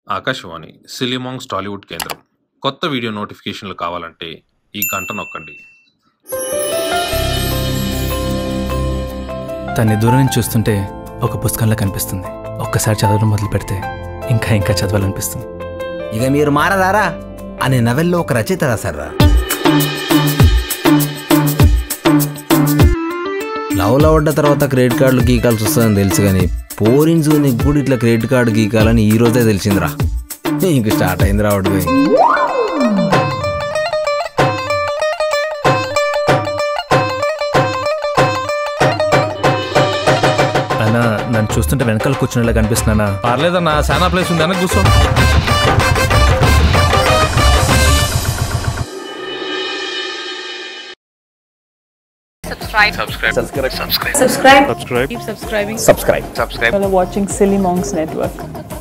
ఆకాశవాణి సిలిమాంగ్స్ టాలీవుడ్ కేంద్రం కొత్త వీడియో నోటిఫికేషన్లు కావాలంటే ఈ గంట నొక్కండి తన్ని దూరం నుంచి చూస్తుంటే ఒక పుస్తకంలో కనిపిస్తుంది ఒక్కసారి చదవడం మొదలు పెడితే ఇంకా ఇంకా చదవాలనిపిస్తుంది ఇక మీరు మారదారా అనే నవెల్లో ఒక రచయిత రాశారా లవ్ లవడ్డ తర్వాత క్రెడిట్ కార్డులు గీకాల్సి వస్తుందని తెలుసు కానీ పోరిన్స్ నీకు కూడా ఇట్లా క్రెడిట్ కార్డు గీకాలని ఈ రోజే తెలిసిందిరా ఇంక స్టార్ట్ అయింది రావడం అన్నా నన్ను చూస్తుంటే వెనకాల కూర్చునేలా కనిపిస్తున్నానా పర్లేదన్నా చాలా ప్లేస్ ఉంది వెనక కూర్చో subscribe subscribe keep subscribing subscribe while watching silly monks network